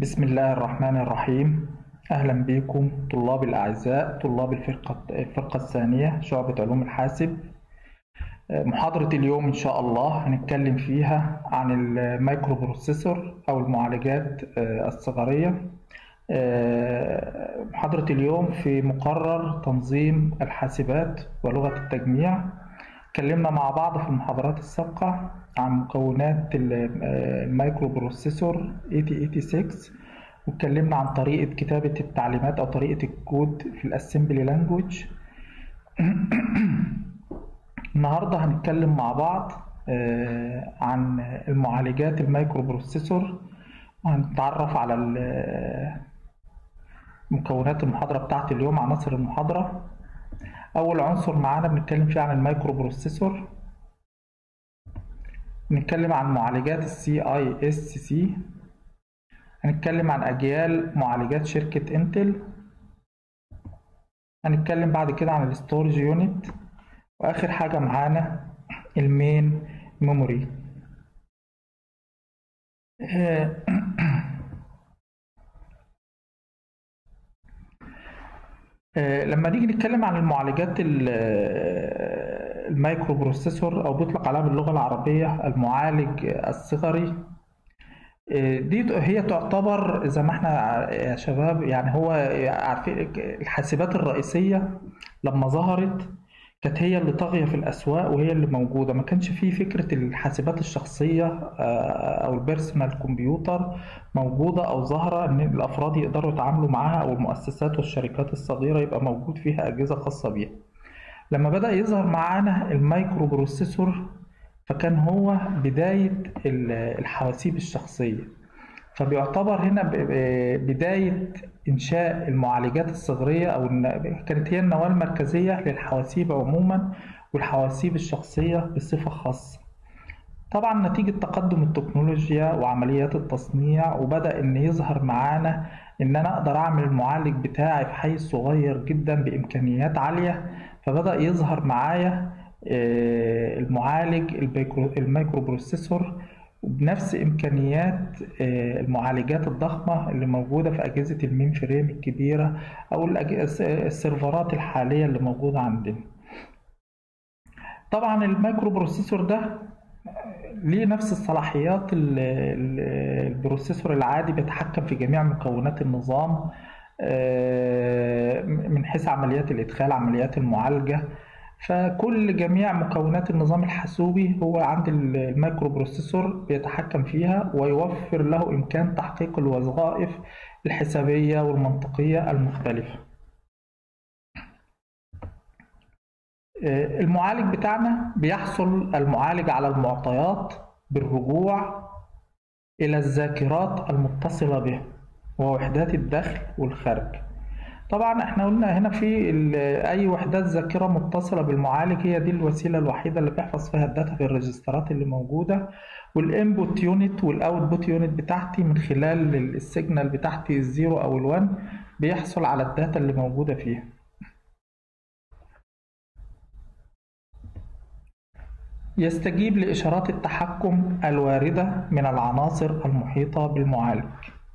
بسم الله الرحمن الرحيم أهلا بكم طلاب الأعزاء طلاب الفرقة الفرقة الثانية شعبة علوم الحاسب محاضرة اليوم إن شاء الله هنتكلم فيها عن المايكرو بروسيسور أو المعالجات الصغرية محاضرة اليوم في مقرر تنظيم الحاسبات ولغة التجميع اتكلمنا مع بعض في المحاضرات السابقة عن مكونات المايكرو بروسيسور 8086 واتكلمنا عن طريقة كتابة التعليمات أو طريقة الكود في الأسمبلي لانجوج النهاردة هنتكلم مع بعض عن المعالجات المايكرو بروسيسور وهنتعرف على مكونات المحاضرة بتاعت اليوم عناصر المحاضرة أول عنصر معانا بنتكلم فيه عن المايكرو بروسيسور نتكلم عن معالجات السي اي اس سي هنتكلم عن أجيال معالجات شركة انتل هنتكلم بعد كده عن الستورج يونت وآخر حاجة معانا المين ميموري لما نيجي نتكلم عن المعالجات المايكرو بروسيسور او بيطلق عليها باللغه العربيه المعالج الصغري دي هي تعتبر زي ما احنا يا شباب يعني هو عارفين الحاسبات الرئيسيه لما ظهرت كانت هي اللي طاغيه في الاسواق وهي اللي موجوده ما كانش فيه فكره الحاسبات الشخصيه او البيرسونال كمبيوتر موجوده او ظاهره ان الافراد يقدروا يتعاملوا معاها او المؤسسات والشركات الصغيره يبقى موجود فيها اجهزه خاصه بيها لما بدا يظهر معانا المايكرو بروسيسور فكان هو بدايه الحواسيب الشخصيه فبيعتبر هنا بداية إنشاء المعالجات الصغرية أو كانت هي النواة المركزية للحواسيب عموما والحواسيب الشخصية بصفة خاصة طبعا نتيجة تقدم التكنولوجيا وعمليات التصنيع وبدأ إن يظهر معانا إن أنا أقدر أعمل المعالج بتاعي في حيز صغير جدا بإمكانيات عالية فبدأ يظهر معايا المعالج المايكرو بروسيسور بنفس إمكانيات المعالجات الضخمة اللي موجودة في أجهزة المين فريم الكبيرة أو السيرفرات الحالية اللي موجودة عندنا طبعا المايكرو بروسيسور ده ليه نفس الصلاحيات البروسيسور العادي بيتحكم في جميع مكونات النظام من حيث عمليات الإدخال عمليات المعالجة فكل جميع مكونات النظام الحاسوبي هو عند المايكرو بروسيسور بيتحكم فيها ويوفر له إمكان تحقيق الوظائف الحسابية والمنطقية المختلفة المعالج بتاعنا بيحصل المعالج على المعطيات بالرجوع إلى الذاكرات المتصلة به ووحدات الدخل والخارج طبعا احنا قلنا هنا في اي وحدات ذاكره متصله بالمعالج هي دي الوسيله الوحيده اللي بيحفظ فيها الداتا في الريجسترات اللي موجوده والانبوت يونت والاوتبوت يونت بتاعتي من خلال السيجنال بتاعتي الزيرو او الوان بيحصل على الداتا اللي موجوده فيها يستجيب لإشارات التحكم الواردة من العناصر المحيطة بالمعالج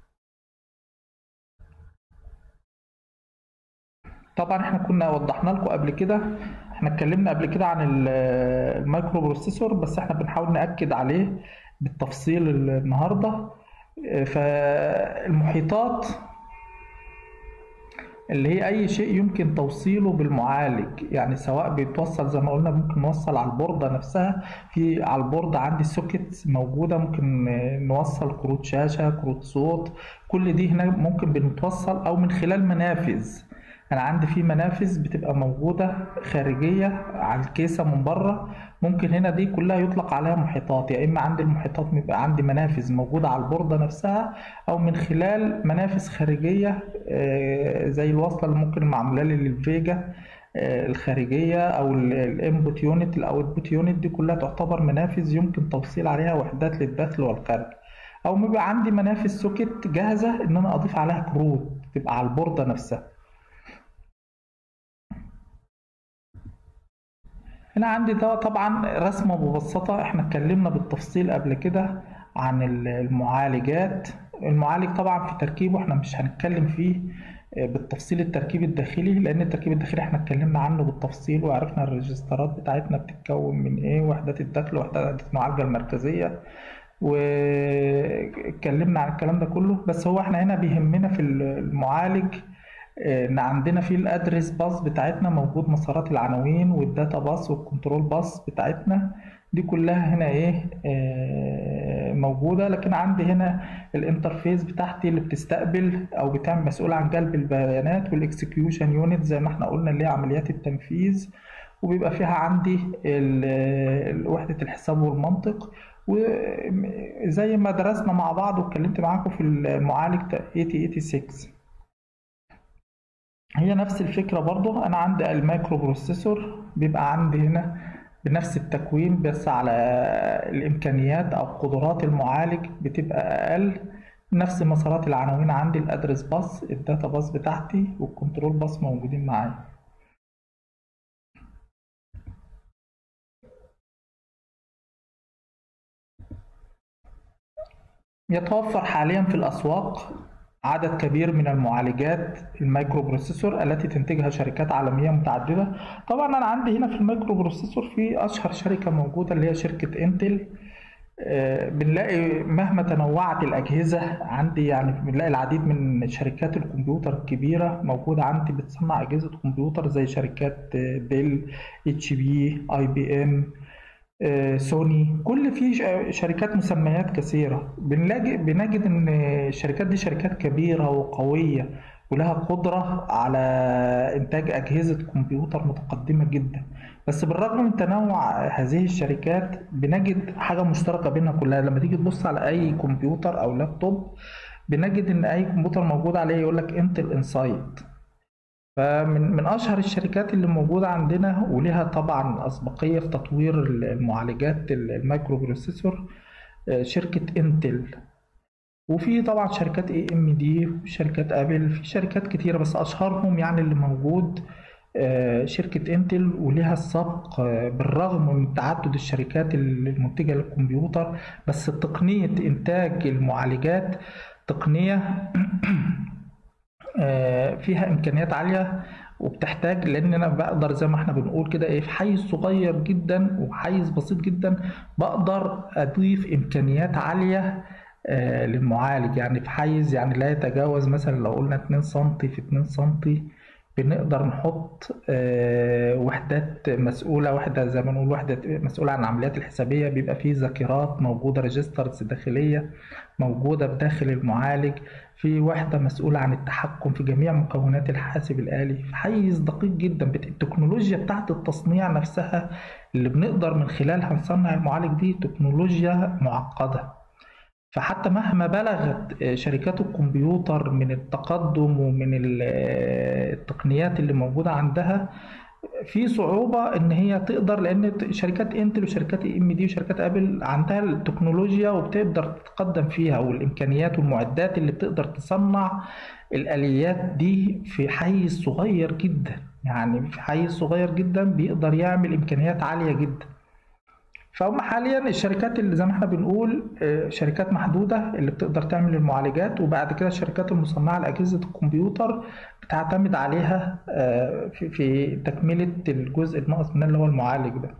طبعا احنا كنا وضحنا لكم قبل كده احنا اتكلمنا قبل كده عن المايكرو بروسيسور بس احنا بنحاول نأكد عليه بالتفصيل النهارده فالمحيطات اللي هي اي شيء يمكن توصيله بالمعالج يعني سواء بيتوصل زي ما قلنا ممكن نوصل على البوردة نفسها في على البوردة عندي سوكيت موجودة ممكن نوصل كروت شاشة كروت صوت كل دي هنا ممكن بنتوصل او من خلال منافذ انا عندي في منافذ بتبقى موجوده خارجيه على الكيسه من بره ممكن هنا دي كلها يطلق عليها محيطات يا اما عندي المحيطات بيبقى عندي منافذ موجوده على البورده نفسها او من خلال منافذ خارجيه زي الوصله اللي ممكن معموله لي للفيجا الخارجيه او الانبوت يونت الاوتبوت يونت دي كلها تعتبر منافذ يمكن توصيل عليها وحدات للدخل والخارج او بيبقى عندي منافذ سوكت جاهزه ان انا اضيف عليها كروت تبقى على البورده نفسها هنا عندي ده طبعا رسمة مبسطة احنا اتكلمنا بالتفصيل قبل كده عن المعالجات المعالج طبعا في تركيبه احنا مش هنتكلم فيه بالتفصيل التركيب الداخلي لان التركيب الداخلي احنا اتكلمنا عنه بالتفصيل وعرفنا الريجسترات بتاعتنا بتتكون من ايه وحدات الدخل وحدات المعالجه المركزيه واتكلمنا عن الكلام ده كله بس هو احنا هنا بيهمنا في المعالج ان عندنا في الادرس باص بتاعتنا موجود مسارات العناوين والداتا باص والكنترول باص بتاعتنا دي كلها هنا ايه آه موجوده لكن عندي هنا الانترفيس بتاعتي اللي بتستقبل او بتعمل مسؤول عن جلب البيانات والاكسكيوشن يونت زي ما احنا قلنا اللي هي عمليات التنفيذ وبيبقى فيها عندي وحده الحساب والمنطق وزي ما درسنا مع بعض واتكلمت معاكم في المعالج 8086 هي نفس الفكرة برضو أنا عندي المايكرو بروسيسور بيبقى عندي هنا بنفس التكوين بس على الإمكانيات أو قدرات المعالج بتبقى أقل نفس مسارات العناوين عندي الأدرس باص الداتا باص بتاعتي والكنترول باص موجودين معايا يتوفر حاليا في الأسواق عدد كبير من المعالجات المايكرو بروسيسور التي تنتجها شركات عالمية متعددة طبعا أنا عندي هنا في المايكرو بروسيسور في أشهر شركة موجودة اللي هي شركة انتل بنلاقي مهما تنوعت الأجهزة عندي يعني بنلاقي العديد من شركات الكمبيوتر الكبيرة موجودة عندي بتصنع أجهزة كمبيوتر زي شركات ديل اتش بي اي بي ام سوني كل في شركات مسميات كثيرة بنلاقي بنجد ان الشركات دي شركات كبيرة وقوية ولها قدرة على إنتاج أجهزة كمبيوتر متقدمة جدا بس بالرغم من تنوع هذه الشركات بنجد حاجة مشتركة بينها كلها لما تيجي تبص على أي كمبيوتر أو لابتوب بنجد إن أي كمبيوتر موجود عليه يقول لك انتل انسايد فمن من اشهر الشركات اللي موجوده عندنا ولها طبعا اسبقيه في تطوير المعالجات المايكرو بروسيسور شركه انتل وفي طبعا شركات اي ام دي وشركات ابل في شركات كتيره بس اشهرهم يعني اللي موجود شركة انتل ولها السبق بالرغم من تعدد الشركات المنتجة للكمبيوتر بس تقنية إنتاج المعالجات تقنية فيها امكانيات عاليه وبتحتاج لان انا بقدر زي ما احنا بنقول كده ايه في حيز صغير جدا وحيز بسيط جدا بقدر اضيف امكانيات عاليه للمعالج يعني في حيز يعني لا يتجاوز مثلا لو قلنا 2 سم في 2 سم بنقدر نحط وحدات مسؤولة وحدة زي ما نقول وحدة مسؤولة عن العمليات الحسابية بيبقى فيه ذاكرات موجودة ريجسترز داخلية موجودة بداخل المعالج في وحدة مسؤولة عن التحكم في جميع مكونات الحاسب الآلي في حيز دقيق جدا التكنولوجيا بتاعت التصنيع نفسها اللي بنقدر من خلالها نصنع المعالج دي تكنولوجيا معقدة فحتى مهما بلغت شركات الكمبيوتر من التقدم ومن التقنيات اللي موجودة عندها في صعوبة إن هي تقدر لأن شركات انتل وشركات ام دي وشركات ابل عندها التكنولوجيا وبتقدر تتقدم فيها والإمكانيات والمعدات اللي بتقدر تصنع الآليات دي في حيز صغير جدا يعني في حيز صغير جدا بيقدر يعمل إمكانيات عالية جدا فهم حاليا الشركات اللي زي ما احنا بنقول شركات محدوده اللي بتقدر تعمل المعالجات وبعد كده الشركات المصنعه لاجهزه الكمبيوتر بتعتمد عليها في تكمله الجزء الناقص منها اللي هو المعالج ده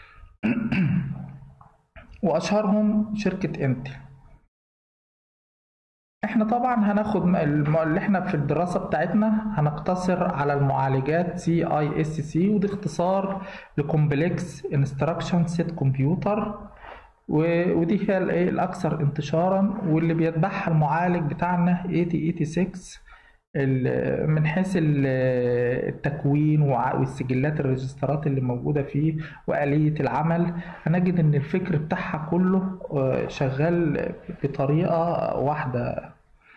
واشهرهم شركه انتل احنا طبعا هناخد اللي احنا في الدراسة بتاعتنا هنقتصر على المعالجات سي اي اس سي ودي اختصار لكومبلكس انستراكشن سيت كمبيوتر ودي هي الايه الاكثر انتشارا واللي بيتبعها المعالج بتاعنا 8086 من حيث التكوين والسجلات الريجسترات اللي موجودة فيه وآلية العمل هنجد إن الفكر بتاعها كله شغال بطريقة واحدة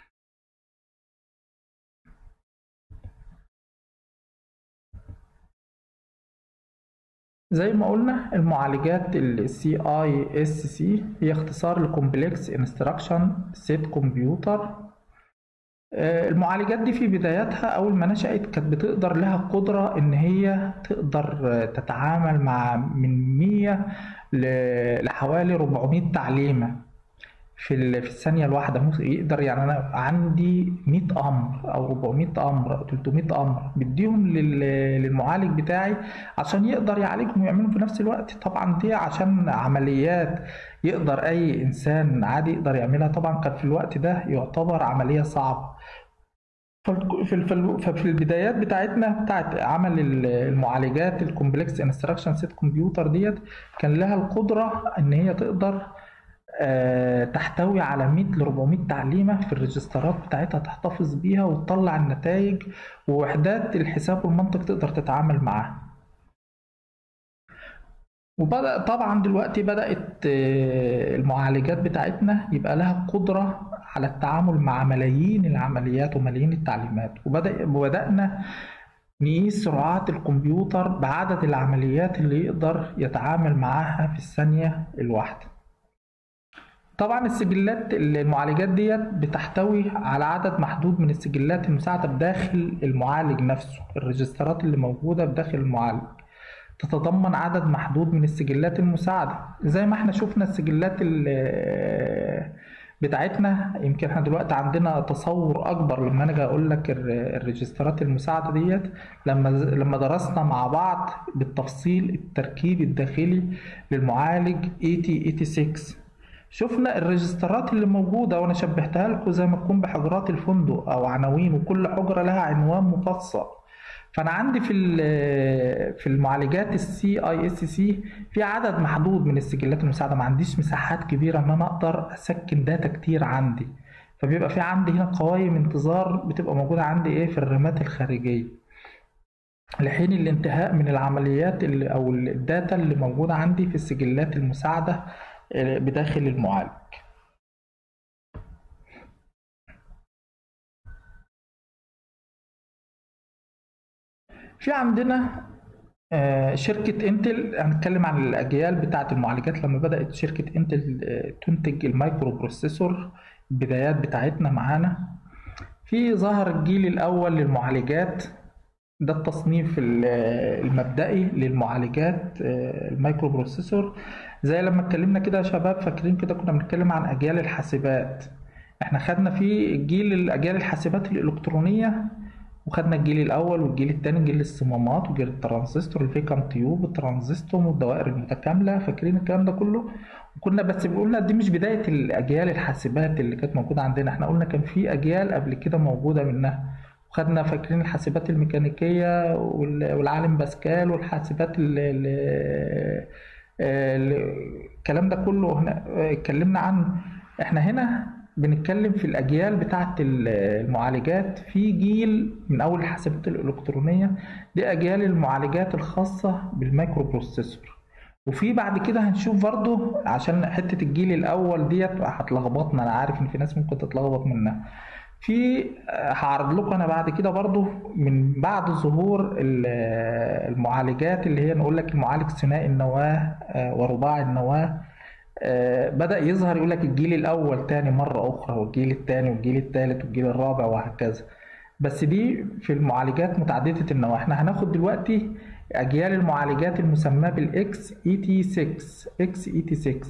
زي ما قلنا المعالجات ال CISC هي اختصار لكومبلكس انستراكشن سيت كمبيوتر المعالجات دي في بداياتها أول ما نشأت كانت بتقدر لها قدرة إن هي تقدر تتعامل مع من 100 لحوالي 400 تعليمة في في الثانية الواحدة يقدر يعني أنا عندي 100 أمر أو 400 أمر أو 300 أمر بديهم للمعالج بتاعي عشان يقدر يعالجهم ويعملهم في نفس الوقت طبعا دي عشان عمليات يقدر أي إنسان عادي يقدر يعملها طبعا كان في الوقت ده يعتبر عملية صعبة في في البدايات بتاعتنا بتاعت عمل المعالجات الكومبلكس انستراكشن سيت كمبيوتر ديت كان لها القدره ان هي تقدر آه، تحتوي على 100 ل 400 تعليمه في الريجسترات بتاعتها تحتفظ بيها وتطلع النتائج ووحدات الحساب والمنطق تقدر تتعامل معاها وبدأ طبعا دلوقتي بدأت آه، المعالجات بتاعتنا يبقى لها قدرة على التعامل مع ملايين العمليات وملايين التعليمات وبدأ وبدأنا نقيس سرعات الكمبيوتر بعدد العمليات اللي يقدر يتعامل معاها في الثانية الواحدة طبعا السجلات المعالجات ديت بتحتوي على عدد محدود من السجلات المساعدة بداخل المعالج نفسه الريجسترات اللي موجودة بداخل المعالج تتضمن عدد محدود من السجلات المساعدة زي ما احنا شفنا السجلات بتاعتنا يمكن احنا دلوقتي عندنا تصور اكبر لما انا اجي اقول لك الريجسترات المساعده ديت لما لما درسنا مع بعض بالتفصيل التركيب الداخلي للمعالج 8086 شفنا الريجسترات اللي موجودة وأنا شبهتها لكم زي ما تكون بحجرات الفندق أو عناوين وكل حجرة لها عنوان مفصل فانا عندي في في المعالجات السي اي اس سي في عدد محدود من السجلات المساعده ما عنديش مساحات كبيره ان انا اقدر اسكن داتا كتير عندي فبيبقى في عندي هنا قوائم انتظار بتبقى موجوده عندي ايه في الرامات الخارجيه لحين الانتهاء من العمليات اللي او الداتا اللي موجوده عندي في السجلات المساعده آه، بداخل المعالج في عندنا آه، شركة انتل هنتكلم عن الأجيال بتاعة المعالجات لما بدأت شركة انتل آه، تنتج المايكرو بروسيسور البدايات بتاعتنا معانا في ظهر الجيل الأول للمعالجات ده التصنيف المبدئي للمعالجات آه، المايكرو بروسيسور زي لما اتكلمنا كده يا شباب فاكرين كده كنا بنتكلم عن أجيال الحاسبات احنا خدنا في جيل الأجيال الحاسبات الإلكترونية وخدنا الجيل الاول والجيل الثاني جيل الصمامات وجيل الترانزستور الفيكم تيوب الترانزستور والدوائر المتكامله فاكرين الكلام ده كله وكنا بس قلنا دي مش بدايه الاجيال الحاسبات اللي كانت موجوده عندنا احنا قلنا كان في اجيال قبل كده موجوده منها وخدنا فاكرين الحاسبات الميكانيكيه والعالم باسكال والحاسبات الكلام ده كله هنا اتكلمنا عنه احنا هنا بنتكلم في الأجيال بتاعة المعالجات في جيل من أول الحاسبات الإلكترونية دي أجيال المعالجات الخاصة بالمايكرو بروسيسور وفي بعد كده هنشوف برضو عشان حتة الجيل الأول ديت هتلخبطنا أنا عارف إن في ناس ممكن تتلخبط منها في هعرض لكم أنا بعد كده برضو من بعد ظهور المعالجات اللي هي نقول لك المعالج ثنائي النواة آه، ورباعي النواة آه، بدأ يظهر يقول لك الجيل الأول تاني مرة أخرى والجيل التاني والجيل التالت والجيل الرابع وهكذا بس دي في المعالجات متعددة النواة احنا هناخد دلوقتي أجيال المعالجات المسماة بالإكس إي تي 6 إكس إي تي 6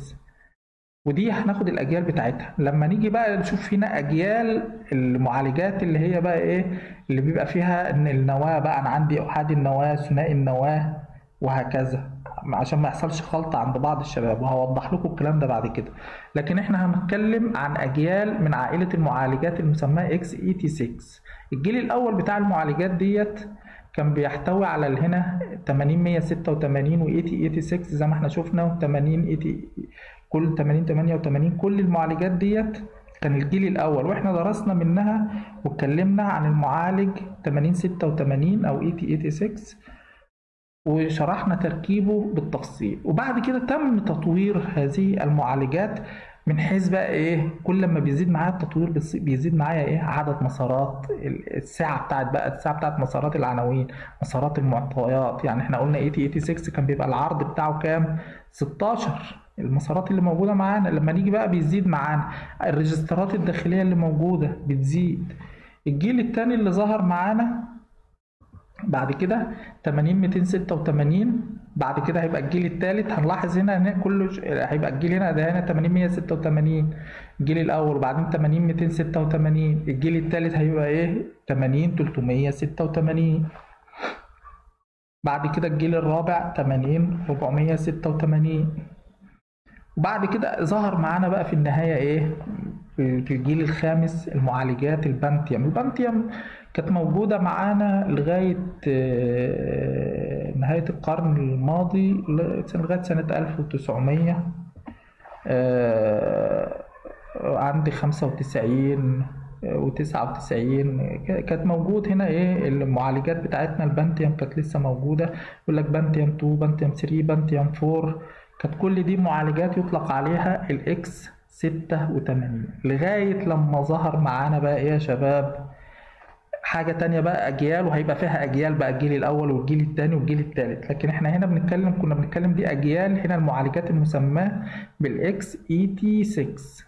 ودي هناخد الأجيال بتاعتها لما نيجي بقى نشوف هنا أجيال المعالجات اللي هي بقى إيه اللي بيبقى فيها إن النواة بقى أنا عندي أحادي النواة ثنائي النواة وهكذا عشان ما يحصلش خلط عند بعض الشباب وهوضح لكم الكلام ده بعد كده لكن احنا هنتكلم عن اجيال من عائله المعالجات المسماه اكس اي تي 6 الجيل الاول بتاع المعالجات ديت كان بيحتوي على هنا 80 186 و 80 86 زي ما احنا شفنا 80 80 كل 80 88 كل المعالجات ديت كان الجيل الاول واحنا درسنا منها واتكلمنا عن المعالج 80 86 او 80 86 وشرحنا تركيبه بالتفصيل وبعد كده تم تطوير هذه المعالجات من حيث بقى ايه كل ما بيزيد معايا التطوير بيزيد معايا ايه عدد مسارات الساعه بتاعت بقى الساعه بتاعت مسارات العناوين مسارات المعطيات يعني احنا قلنا 8086 كان بيبقى العرض بتاعه كام 16 المسارات اللي موجوده معانا لما نيجي بقى بيزيد معانا الريجسترات الداخليه اللي موجوده بتزيد الجيل الثاني اللي ظهر معانا بعد كده 80 286 بعد كده هيبقى الجيل الثالث هنلاحظ هنا ان كله ش- هيبقى الجيل هنا ده هنا 80 186 الجيل الاول وبعدين 80 286 الجيل الثالث هيبقى ايه 80 386 بعد كده الجيل الرابع 80 486 وبعد كده ظهر معانا بقى في النهاية إيه في في الجيل الخامس المعالجات البنتيوم البنتيوم كانت موجودة معانا لغاية آه، نهاية القرن الماضي ل- لغاية سنة 1900 آه، عندي 95 و99 كانت موجود هنا ايه المعالجات بتاعتنا البنتيوم كانت لسه موجودة يقول لك بنتيوم 2 بنتيوم 3 بنتيوم 4 كانت كل دي معالجات يطلق عليها الاكس 86 لغاية لما ظهر معانا بقى ايه يا شباب حاجة تانية بقى أجيال وهيبقى فيها أجيال بقى الجيل الأول والجيل التاني والجيل التالت لكن احنا هنا بنتكلم كنا بنتكلم دي أجيال هنا المعالجات المسماة بالإكس إي تي 6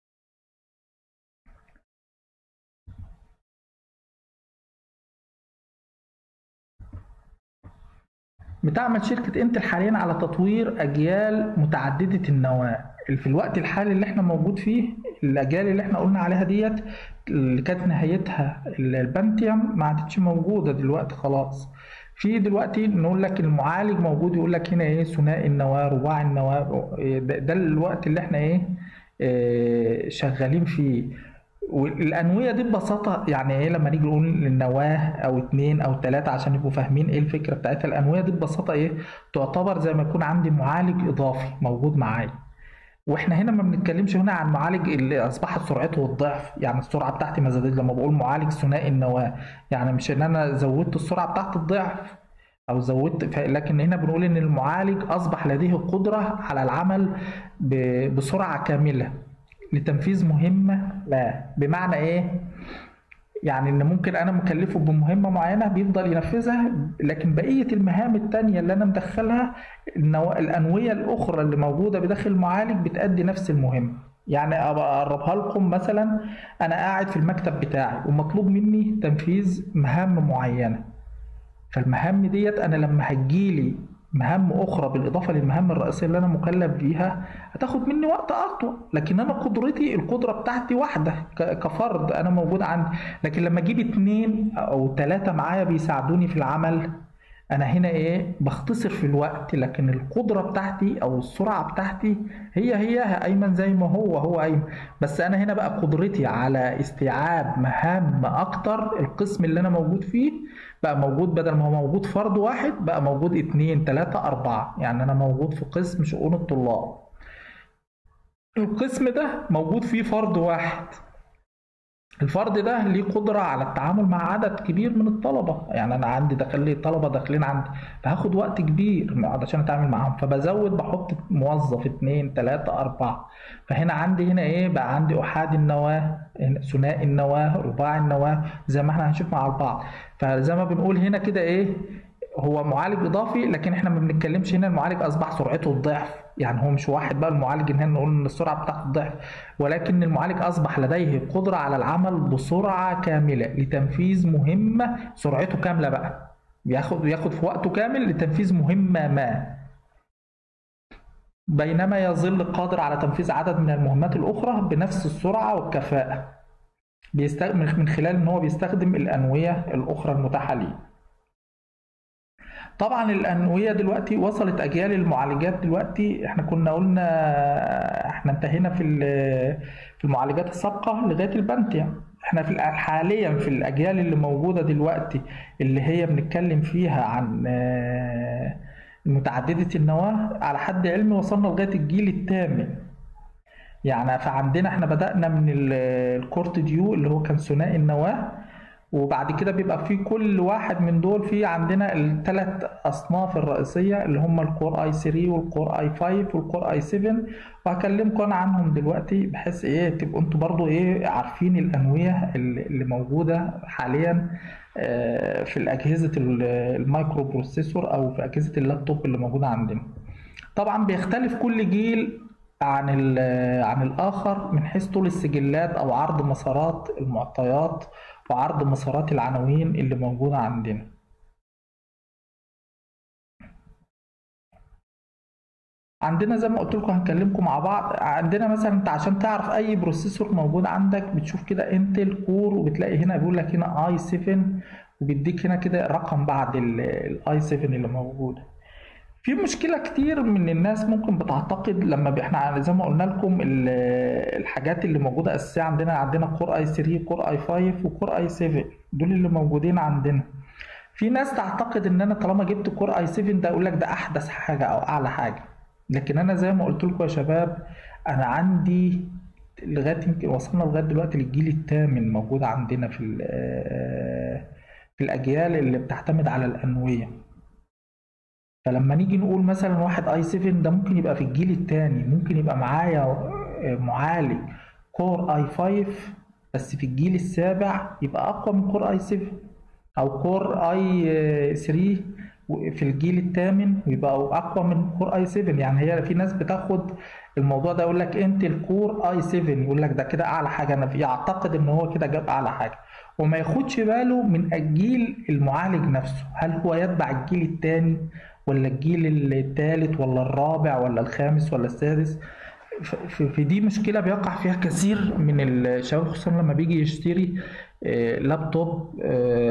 بتعمل شركة انتل حاليا على تطوير أجيال متعددة النواة في الوقت الحالي اللي احنا موجود فيه الأجيال اللي احنا قلنا عليها ديت اللي كانت نهايتها البنتيوم ما عادتش موجودة دلوقتي خلاص في دلوقتي نقول لك المعالج موجود يقول لك هنا ايه ثنائي النواة رباعي النواة ده, ده الوقت اللي احنا ايه اه شغالين فيه والأنوية دي ببساطة يعني ايه لما نيجي نقول النواة أو اتنين أو تلاتة عشان يبقوا فاهمين ايه الفكرة بتاعتها الأنوية دي ببساطة ايه تعتبر زي ما يكون عندي معالج إضافي موجود معايا واحنا هنا ما بنتكلمش هنا عن معالج اللي اصبحت سرعته الضعف يعني السرعه بتاعتي ما زادت لما بقول معالج ثنائي النواه يعني مش ان انا زودت السرعه بتاعت الضعف او زودت ف- لكن هنا بنقول ان المعالج اصبح لديه قدره على العمل ب- بسرعه كامله لتنفيذ مهمه لا بمعنى ايه يعني ان ممكن انا مكلفه بمهمه معينه بيفضل ينفذها لكن بقيه المهام التانية اللي انا مدخلها النوا- الانويه الاخرى اللي موجوده بداخل المعالج بتأدي نفس المهمه يعني أبقى اقربها لكم مثلا انا قاعد في المكتب بتاعي ومطلوب مني تنفيذ مهام معينه فالمهام ديت انا لما هتجيلي مهام اخرى بالاضافه للمهام الرئيسيه اللي انا مكلف بيها هتاخد مني وقت اطول لكن انا قدرتي القدره بتاعتي واحده ك- كفرد انا موجود عندي لكن لما اجيب اتنين او تلاته معايا بيساعدوني في العمل انا هنا ايه بختصر في الوقت لكن القدره بتاعتي او السرعه بتاعتي هي هي ايمن زي ما هو هو ايمن بس انا هنا بقى قدرتي على استيعاب مهام اكتر القسم اللي انا موجود فيه بقى موجود بدل ما هو موجود فرد واحد بقى موجود اتنين تلاتة اربعة يعني انا موجود في قسم شؤون الطلاب القسم ده موجود فيه فرد واحد الفرد ده ليه قدرة على التعامل مع عدد كبير من الطلبة يعني أنا عندي داخل لي طلبة داخلين عندي فهاخد وقت كبير علشان أتعامل معاهم فبزود بحط موظف اتنين تلاتة أربعة فهنا عندي هنا إيه بقى عندي أحادي النواة ثنائي النواة رباعي النواة زي ما احنا هنشوف مع البعض فزي ما بنقول هنا كده إيه هو معالج اضافي لكن احنا ما بنتكلمش هنا المعالج اصبح سرعته الضعف يعني هو مش واحد بقى المعالج ان هنا نقول ان السرعه بتاعته الضعف ولكن المعالج اصبح لديه قدره على العمل بسرعه كامله لتنفيذ مهمه سرعته كامله بقى بياخد ياخد في وقته كامل لتنفيذ مهمه ما بينما يظل قادر على تنفيذ عدد من المهمات الاخرى بنفس السرعه والكفاءه بيستخدم من خلال ان هو بيستخدم الانويه الاخرى المتاحه ليه طبعا الأنوية دلوقتي وصلت أجيال المعالجات دلوقتي احنا كنا قلنا احنا انتهينا في ال- في المعالجات السابقة لغاية البنتيوم احنا في الأ- حاليا في الأجيال اللي موجودة دلوقتي اللي هي بنتكلم فيها عن آه، متعددة النواة على حد علمي وصلنا لغاية الجيل الثامن يعني فعندنا احنا بدأنا من ال- الكورت ديو اللي هو كان ثنائي النواة وبعد كده بيبقى في كل واحد من دول في عندنا الثلاث اصناف الرئيسيه اللي هم الكور اي 3 والكور اي 5 والكور اي 7 وهكلمكم انا عنهم دلوقتي بحيث ايه تبقوا انتوا برضو ايه عارفين الانويه اللي اللي موجوده حاليا آه، في الاجهزه ال- المايكرو بروسيسور او في اجهزه اللابتوب اللي موجوده عندنا طبعا بيختلف كل جيل عن ال- عن الآخر من حيث طول السجلات أو عرض مسارات المعطيات وعرض مسارات العناوين اللي موجودة عندنا عندنا زي ما قلت لكم هنكلمكم مع بعض عندنا مثلا انت عشان تعرف اي بروسيسور موجود عندك بتشوف كده انتل كور وبتلاقي هنا بيقول لك هنا اي 7 وبيديك هنا كده رقم بعد الاي 7 اللي موجوده في مشكله كتير من الناس ممكن بتعتقد لما احنا زي ما قلنا لكم الحاجات اللي موجوده اساسيه عندنا عندنا كور اي 3 كور اي 5 وكور اي 7 دول اللي موجودين عندنا في ناس تعتقد ان انا طالما جبت كور اي 7 ده اقول لك ده احدث حاجه او اعلى حاجه لكن انا زي ما قلت لكم يا شباب انا عندي لغايه يمكن وصلنا لغايه دلوقتي للجيل الثامن موجود عندنا في في الاجيال اللي بتعتمد على الانويه فلما نيجي نقول مثلا واحد اي 7 ده ممكن يبقى في الجيل الثاني ممكن يبقى معايا معالج كور اي 5 بس في الجيل السابع يبقى اقوى من كور اي 7 او كور اي 3 في الجيل الثامن ويبقى اقوى من كور اي 7 يعني هي في ناس بتاخد الموضوع ده يقول لك انتل كور اي 7 يقول لك ده كده اعلى حاجه انا يعتقد ان هو كده جاب اعلى حاجه وما ياخدش باله من الجيل المعالج نفسه هل هو يتبع الجيل الثاني ولا الجيل الثالث ولا الرابع ولا الخامس ولا السادس في دي مشكلة بيقع فيها كثير من الشباب خصوصا لما بيجي يشتري لابتوب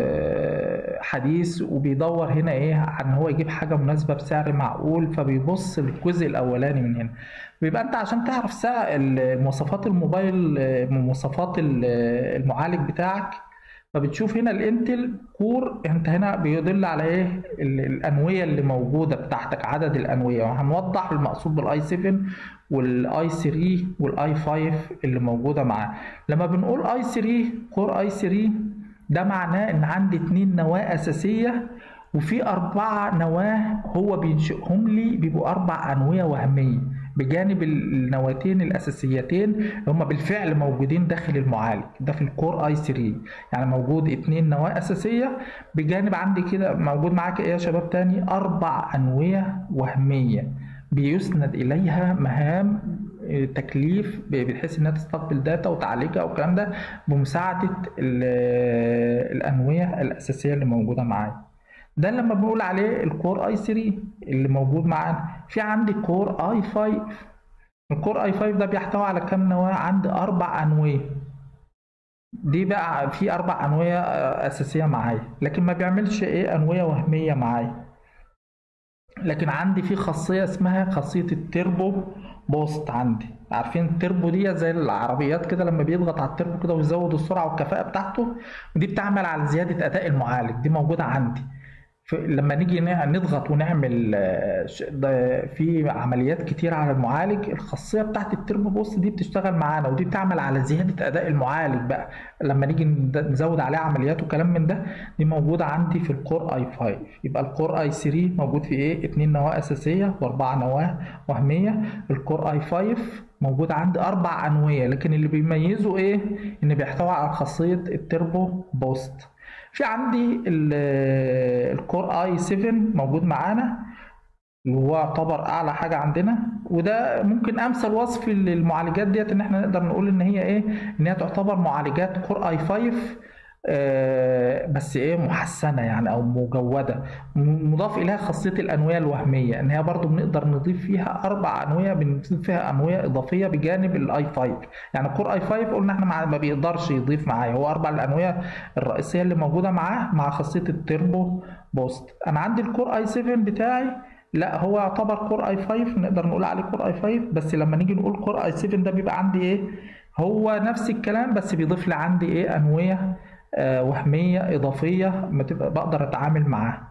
حديث وبيدور هنا ايه عن هو يجيب حاجة مناسبة بسعر معقول فبيبص للجزء الأولاني من هنا بيبقى انت عشان تعرف سعر مواصفات الموبايل مواصفات المعالج بتاعك فبتشوف هنا الانتل كور انت هنا بيدل على ايه الانويه اللي موجوده بتاعتك عدد الانويه وهنوضح المقصود بالاي 7 والاي 3 والاي 5 اللي موجوده معاه لما بنقول اي 3 كور اي 3 ده معناه ان عندي اتنين نواه اساسيه وفي أربعة نواة هو بينشئهم لي بيبقوا أربع أنوية وهمية بجانب النواتين الأساسيتين هم بالفعل موجودين داخل المعالج ده في الكور اي 3 يعني موجود اتنين نواة أساسية بجانب عندي كده موجود معاك إيه يا شباب تاني أربع أنوية وهمية بيسند إليها مهام تكليف بحيث انها تستقبل داتا وتعالجها والكلام ده بمساعده الانويه الاساسيه اللي موجوده معايا ده لما بنقول عليه الكور اي 3 اللي موجود معانا في عندي كور اي 5 الكور اي 5 ده بيحتوي على كام نواه عندي اربع انويه دي بقى في اربع انويه اساسيه معايا لكن ما بيعملش ايه انويه وهميه معايا لكن عندي في خاصيه اسمها خاصيه التربو بوست عندي عارفين التربو دي زي العربيات كده لما بيضغط على التربو كده ويزود السرعه والكفاءه بتاعته ودي بتعمل على زياده اداء المعالج دي موجوده عندي لما نيجي نضغط ونعمل في عمليات كتير على المعالج الخاصيه بتاعت التربو بوست دي بتشتغل معانا ودي بتعمل على زياده اداء المعالج بقى لما نيجي نزود عليه عمليات وكلام من ده دي موجوده عندي في الكور اي 5 يبقى الكور اي 3 موجود في ايه اتنين نواه اساسيه واربعه نواه وهميه الكور اي 5 موجود عندي اربع انويه لكن اللي بيميزه ايه ان بيحتوي على خاصيه التربو بوست في عندي الكور اي 7 موجود معانا اللي هو يعتبر اعلى حاجه عندنا وده ممكن امثل وصف للمعالجات ديت ان احنا نقدر نقول ان هي ايه ان هي تعتبر معالجات كور اي 5 آه بس ايه محسنه يعني او مجوده مضاف اليها خاصيه الانويه الوهميه ان هي برضو بنقدر نضيف فيها اربع انويه بنضيف فيها انويه اضافيه بجانب الاي 5 يعني كور اي 5 قلنا احنا ما بيقدرش يضيف معايا هو اربع الانويه الرئيسيه اللي موجوده معاه مع خاصيه التربو بوست انا عندي الكور اي 7 بتاعي لا هو يعتبر كور اي 5 نقدر نقول عليه كور اي 5 بس لما نيجي نقول كور اي 7 ده بيبقى عندي ايه هو نفس الكلام بس بيضيف لي عندي ايه انويه آه وهميه اضافيه ما تبقى بقدر اتعامل معاها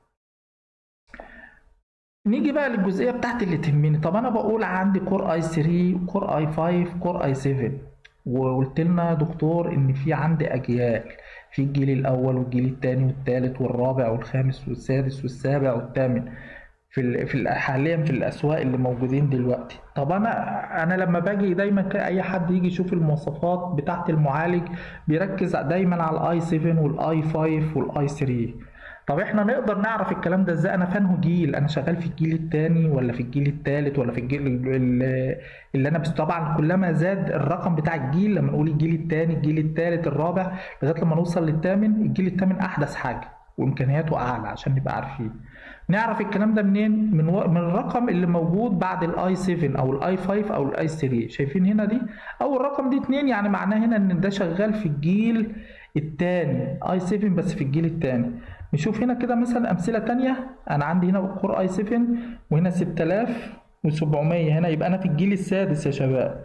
نيجي بقى للجزئيه بتاعتي اللي تهمني طب انا بقول عندي كور اي 3 كور اي 5 كور اي 7 وقلت لنا يا دكتور ان في عندي اجيال في الجيل الاول والجيل الثاني والثالث والرابع والخامس والسادس والسابع والثامن في في حاليا في الاسواق اللي موجودين دلوقتي طب انا انا لما باجي دايما اي حد يجي يشوف المواصفات بتاعه المعالج بيركز دايما على الاي 7 والاي 5 والاي 3 طب احنا نقدر نعرف الكلام ده ازاي انا فانه جيل انا شغال في الجيل الثاني ولا في الجيل الثالث ولا في الجيل اللي انا بس طبعا كلما زاد الرقم بتاع الجيل لما نقول الجيل الثاني الجيل الثالث الرابع لغايه لما نوصل للثامن الجيل الثامن احدث حاجه وامكانياته اعلى عشان نبقى عارفين نعرف الكلام ده منين من و... من الرقم اللي موجود بعد الاي 7 او الاي 5 او الاي 3 شايفين هنا دي اول رقم دي 2 يعني معناه هنا ان ده شغال في الجيل الثاني اي 7 بس في الجيل الثاني نشوف هنا كده مثلا امثله ثانيه انا عندي هنا كور اي 7 وهنا 6700 هنا يبقى انا في الجيل السادس يا شباب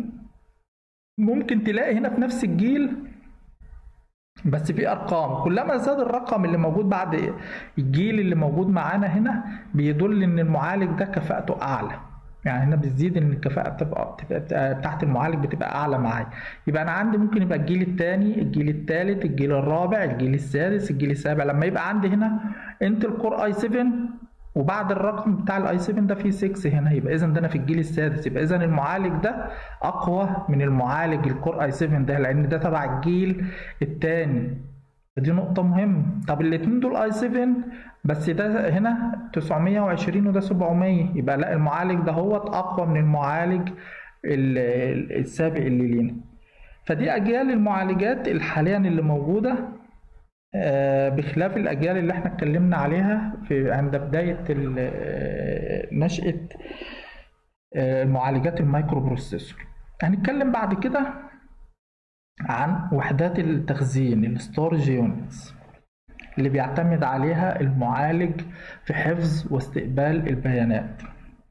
ممكن تلاقي هنا في نفس الجيل بس في ارقام كلما زاد الرقم اللي موجود بعد الجيل اللي موجود معانا هنا بيدل ان المعالج ده كفاءته اعلى يعني هنا بتزيد ان الكفاءه بتبقى, بتبقى بتاعت المعالج بتبقى اعلى معايا يبقى انا عندي ممكن يبقى الجيل الثاني الجيل الثالث الجيل الرابع الجيل السادس الجيل السابع لما يبقى عندي هنا انتل كور اي 7 وبعد الرقم بتاع الاي 7 ده في 6 هنا يبقى اذا ده انا في الجيل السادس يبقى اذا المعالج ده اقوى من المعالج الكور اي 7 ده لان ده تبع الجيل الثاني دي نقطة مهمة طب الاتنين دول اي 7 بس ده هنا 920 وده 700 يبقى لا المعالج ده هو اقوى من المعالج السابق اللي لينا فدي اجيال المعالجات حاليا اللي موجودة بخلاف الأجيال اللي احنا اتكلمنا عليها في عند بداية نشأة المعالجات المايكرو بروسيسور هنتكلم بعد كده عن وحدات التخزين الستورج يونتس اللي بيعتمد عليها المعالج في حفظ واستقبال البيانات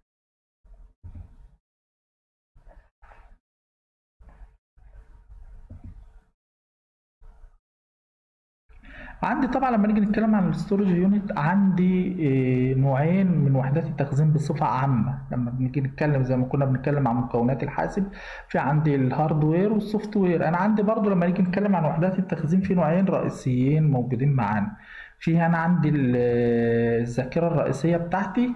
عندي طبعا لما نيجي نتكلم عن الستورج يونت عندي نوعين من وحدات التخزين بصفة عامة لما بنيجي نتكلم زي ما كنا بنتكلم عن مكونات الحاسب في عندي الهاردوير والسوفت وير انا عندي برضو لما نيجي نتكلم عن وحدات التخزين في نوعين رئيسيين موجودين معانا في هنا عندي الذاكرة الرئيسية بتاعتي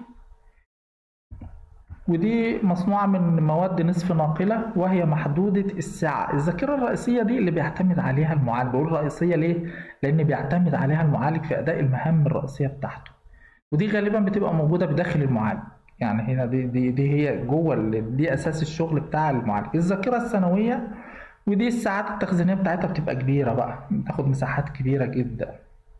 ودي مصنوعة من مواد نصف ناقلة وهي محدودة السعة الذاكرة الرئيسية دي اللي بيعتمد عليها المعالج بقول رئيسية ليه؟ لأن بيعتمد عليها المعالج في أداء المهام الرئيسية بتاعته ودي غالبا بتبقى موجودة بداخل المعالج يعني هنا دي دي, دي هي جوه دي أساس الشغل بتاع المعالج الذاكرة الثانوية ودي الساعات التخزينية بتاعتها بتبقى كبيرة بقى بتاخد مساحات كبيرة جدا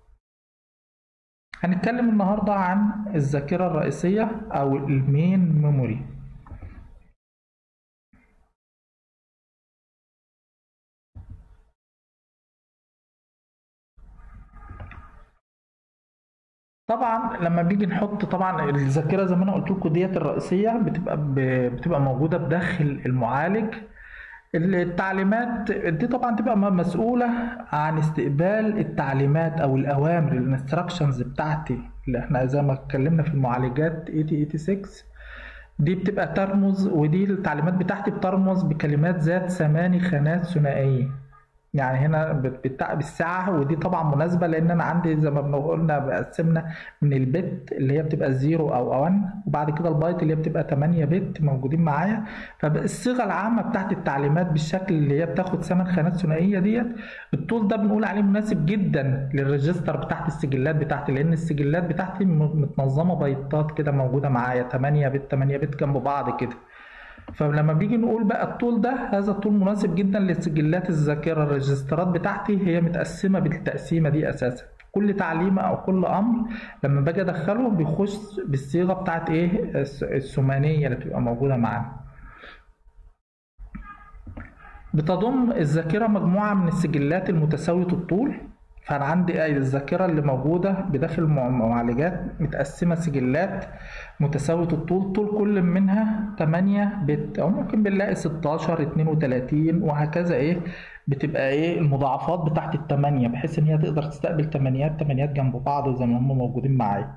هنتكلم النهاردة عن الذاكرة الرئيسية أو المين ميموري طبعا لما بيجي نحط طبعا الذاكرة زي ما انا قلت لكم ديت الرئيسية بتبقى بتبقى موجودة بداخل المعالج التعليمات دي طبعا تبقى مسؤولة عن استقبال التعليمات أو الأوامر الانستراكشنز بتاعتي اللي احنا زي ما اتكلمنا في المعالجات 8086 دي بتبقى ترمز ودي التعليمات بتاعتي بترمز بكلمات ذات ثماني خانات ثنائية يعني هنا بالساعة ودي طبعا مناسبة لأن أنا عندي زي ما قلنا بقسمنا من البت اللي هي بتبقى زيرو أو 1 وبعد كده البايت اللي هي بتبقى 8 بت موجودين معايا فالصيغة العامة بتاعت التعليمات بالشكل اللي هي بتاخد ثمان خانات ثنائية ديت الطول ده بنقول عليه مناسب جدا للريجستر بتاعت السجلات بتاعتي لأن السجلات بتاعتي متنظمة بايتات كده موجودة معايا 8 بت 8 بت جنب بعض كده فلما بيجي نقول بقى الطول ده هذا الطول مناسب جدا لسجلات الذاكرة الريجسترات بتاعتي هي متقسمة بالتقسيمة دي أساسا كل تعليمة أو كل أمر لما باجي أدخله بيخش بالصيغة بتاعت إيه الثمانية اللي بتبقى موجودة معانا بتضم الذاكرة مجموعة من السجلات المتساوية الطول فأنا عندي الذاكرة اللي موجودة بداخل المعالجات متقسمة سجلات متساوية الطول طول كل منها 8 بت أو ممكن بنلاقي 16 32 وهكذا إيه بتبقى إيه المضاعفات بتاعت التمانية بحيث إن هي تقدر تستقبل تمانيات تمانيات جنب بعض زي ما هم موجودين معايا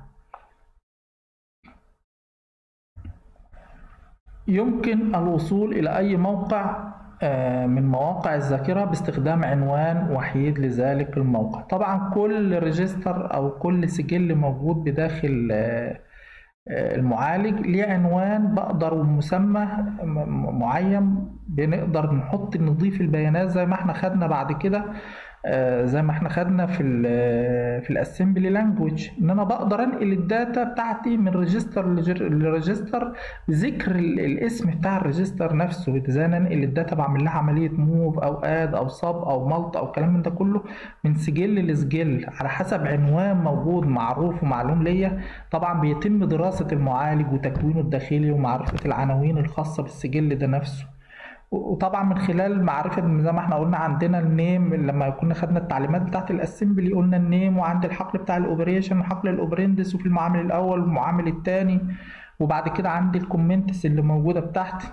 يمكن الوصول إلى أي موقع من مواقع الذاكرة باستخدام عنوان وحيد لذلك الموقع طبعا كل ريجستر أو كل سجل موجود بداخل المعالج ليه عنوان بقدر مسمى معين بنقدر نحط نضيف البيانات زي ما احنا خدنا بعد كده آه، زي ما احنا خدنا في ال في الاسمبلي لانجوج ان انا بقدر انقل الداتا بتاعتي من ريجستر لريجستر ذكر ال- الاسم بتاع الريجستر نفسه ازاي انا انقل الداتا بعمل لها عمليه موف او اد او صب او ملط او كلام من ده كله من سجل لسجل على حسب عنوان موجود معروف ومعلوم ليا طبعا بيتم دراسه المعالج وتكوينه الداخلي ومعرفه العناوين الخاصه بالسجل ده نفسه وطبعا من خلال معرفة إن زي ما احنا قلنا عندنا النيم لما كنا خدنا التعليمات بتاعت الاسمبلي قلنا النيم وعند الحقل بتاع الاوبريشن وحقل الاوبرندس وفي المعامل الاول والمعامل الثاني وبعد كده عندي الكومنتس اللي موجودة بتاعتي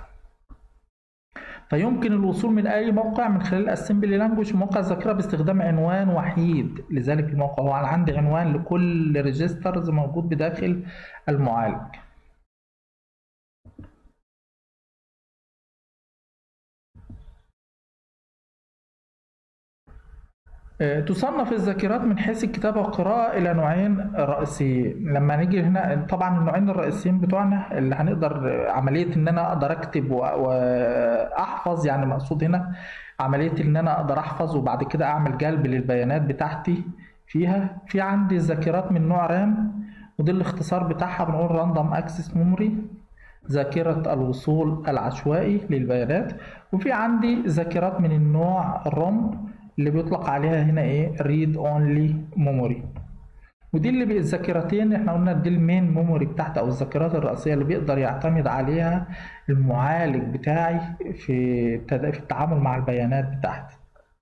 فيمكن الوصول من اي موقع من خلال الاسمبلي لانجوج موقع الذاكره باستخدام عنوان وحيد لذلك الموقع هو انا عندي عنوان لكل ريجسترز موجود بداخل المعالج آه، تصنف الذاكرات من حيث الكتابة والقراءة إلى نوعين رئيسيين لما نيجي هنا طبعا النوعين الرئيسيين بتوعنا اللي هنقدر آه، عملية إن أنا أقدر أكتب و- وأحفظ يعني مقصود هنا عملية إن أنا أقدر أحفظ وبعد كده أعمل جلب للبيانات بتاعتي فيها في عندي الذاكرات من نوع رام ودي الاختصار بتاعها بنقول راندوم اكسس ميموري ذاكرة الوصول العشوائي للبيانات وفي عندي ذاكرات من النوع الروم اللي بيطلق عليها هنا ايه read only memory ودي اللي بي- الذاكرتين احنا قلنا دي المين ميموري بتاعتي او الذاكرات الرئيسيه اللي بيقدر يعتمد عليها المعالج بتاعي في التد- في التعامل مع البيانات بتاعتي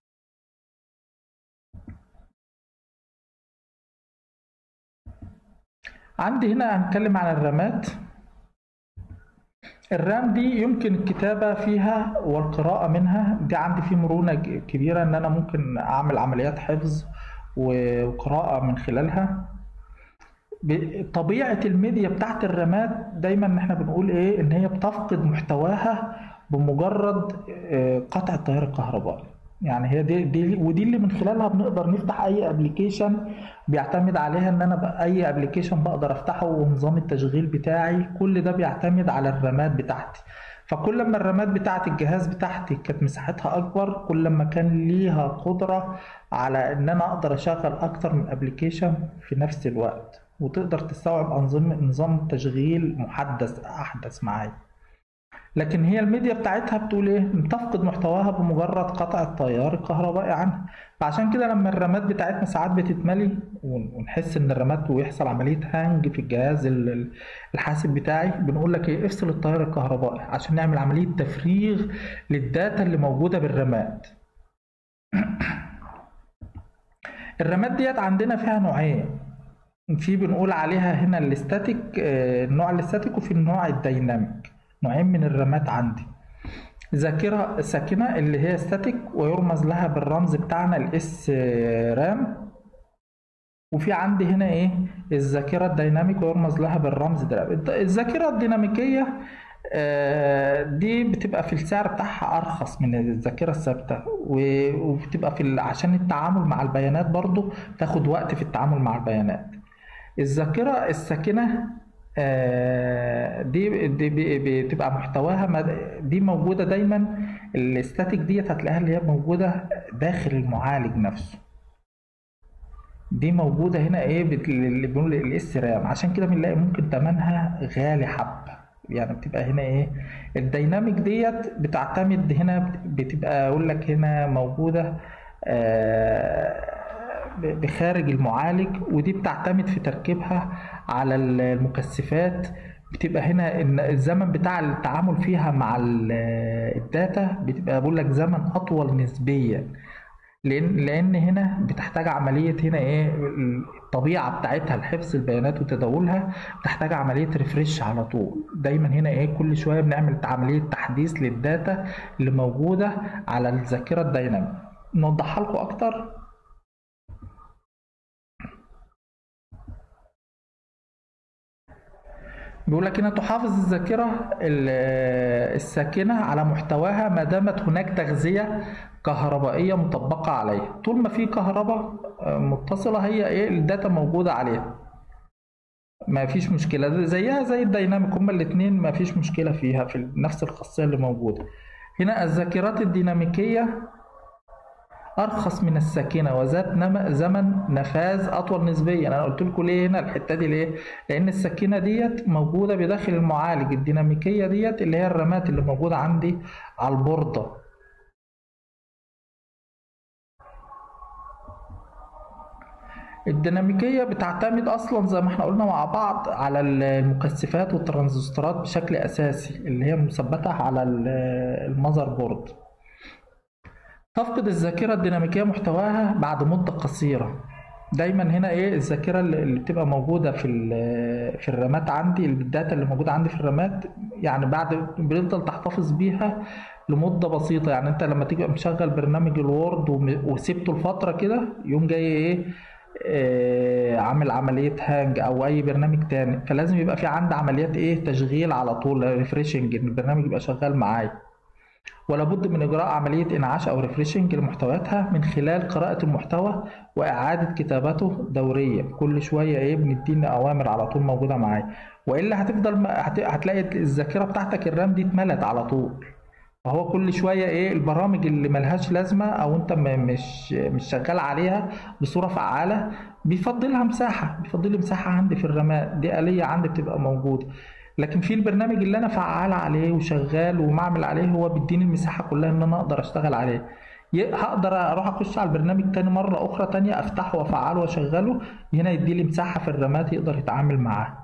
عندي هنا هنتكلم عن الرامات الرام دي يمكن الكتابة فيها والقراءة منها دي عندي فيه مرونة ج- كبيرة إن أنا ممكن أعمل عمليات حفظ و- وقراءة من خلالها ب- طبيعة الميديا بتاعت الرامات دايما احنا بنقول ايه ان هي بتفقد محتواها بمجرد آه، قطع التيار الكهربائي يعني هي دي, دي ودي اللي من خلالها بنقدر نفتح اي ابلكيشن بيعتمد عليها ان انا بقى اي ابلكيشن بقدر افتحه ونظام التشغيل بتاعي كل ده بيعتمد على الرامات بتاعتي فكل ما الرامات بتاعت الجهاز بتاعتي كانت مساحتها اكبر كل ما كان ليها قدرة على ان انا اقدر اشغل اكتر من ابلكيشن في نفس الوقت وتقدر تستوعب انظمه نظام تشغيل محدث احدث معايا لكن هي الميديا بتاعتها بتقول ايه بتفقد محتواها بمجرد قطع التيار الكهربائي عنها فعشان كده لما الرامات بتاعتنا ساعات بتتملي ون- ونحس ان الرامات ويحصل عمليه هانج في الجهاز ال- ال- الحاسب بتاعي بنقول لك ايه افصل التيار الكهربائي عشان نعمل عمليه تفريغ للداتا اللي موجوده بالرامات الرامات ديت عندنا فيها نوعين في بنقول عليها هنا الاستاتيك آه، النوع الاستاتيك وفي النوع الديناميك نوعين من الرامات عندي ذاكرة ساكنة اللي هي ستاتيك ويرمز لها بالرمز بتاعنا الاس رام وفي عندي هنا ايه الذاكرة الديناميك ويرمز لها بالرمز ده الد- الذاكرة الديناميكية آه، دي بتبقى في السعر بتاعها ارخص من الذاكرة الثابتة و- وبتبقى في ال- عشان التعامل مع البيانات برضو تاخد وقت في التعامل مع البيانات الذاكرة الساكنة آه، دي دي بي- بتبقى محتواها مد- دي موجودة دايما الاستاتيك ديت هتلاقيها اللي هي موجودة داخل المعالج نفسه دي موجودة هنا ايه بت- اللي بنقول الاس رام عشان كده بنلاقي ممكن تمنها غالي حبة يعني بتبقى هنا ايه الديناميك ديت بتعتمد هنا بتبقى اقول لك هنا موجودة آه، ب- بخارج المعالج ودي بتعتمد في تركيبها على المكثفات بتبقى هنا إن الزمن بتاع التعامل فيها مع ال- الداتا بتبقى بقول لك زمن اطول نسبيا لان لان هنا بتحتاج عمليه هنا ايه الطبيعه بتاعتها لحفظ البيانات وتداولها بتحتاج عمليه ريفرش على طول دايما هنا ايه كل شويه بنعمل عمليه تحديث للداتا اللي موجوده على الذاكره الديناميك نوضحها لكم اكتر بيقول لك هنا تحافظ الذاكرة ال- الساكنة على محتواها ما دامت هناك تغذية كهربائية مطبقة عليها طول ما في كهرباء آه، متصلة هي ايه الداتا موجودة عليها ما فيش مشكلة ده زيها زي الديناميك هما الاتنين ما فيش مشكلة فيها في نفس الخاصية اللي موجودة هنا الذاكرات الديناميكية ارخص من الساكنه وذات نم- زمن نفاذ اطول نسبيا انا قلت لكم ليه هنا الحته دي ليه لان الساكنه ديت موجوده بداخل المعالج الديناميكيه ديت اللي هي الرامات اللي موجوده عندي على البورده الديناميكية بتعتمد أصلا زي ما احنا قلنا مع بعض على المكثفات والترانزستورات بشكل أساسي اللي هي مثبتة على ال- المذر بورد تفقد الذاكرة الديناميكية محتواها بعد مدة قصيرة دايما هنا ايه الذاكرة اللي اللي بتبقى موجودة في ال- في الرامات عندي الداتا اللي موجودة عندي في الرامات يعني بعد بنفضل تحتفظ بيها لمدة بسيطة يعني انت لما تيجي مشغل برنامج الوورد وم- وسيبته لفترة كده يقوم جاي ايه آه، عامل عملية هانج او اي برنامج تاني فلازم يبقى في عندي عمليات ايه تشغيل على طول ريفريشنج البرنامج يبقى شغال معايا ولا بد من إجراء عملية إنعاش أو ريفريشنج لمحتوياتها من خلال قراءة المحتوى وإعادة كتابته دوريا كل شوية إيه بندينا أوامر على طول موجودة معايا وإلا هتفضل م- هت- هتلاقي الذاكرة بتاعتك الرام دي اتملت على طول فهو كل شوية إيه البرامج اللي ملهاش لازمة أو أنت م- مش مش شغال عليها بصورة فعالة بيفضلها مساحة بيفضل لي مساحة عندي في الرامات دي آلية عندي بتبقى موجودة لكن في البرنامج اللي انا فعال عليه وشغال ومعمل عليه هو بيديني المساحه كلها ان انا اقدر اشتغل عليه ي- هقدر اروح اخش على البرنامج تاني مره اخرى تانية افتحه وافعله واشغله هنا يدي لي مساحه في الرامات يقدر يتعامل معاه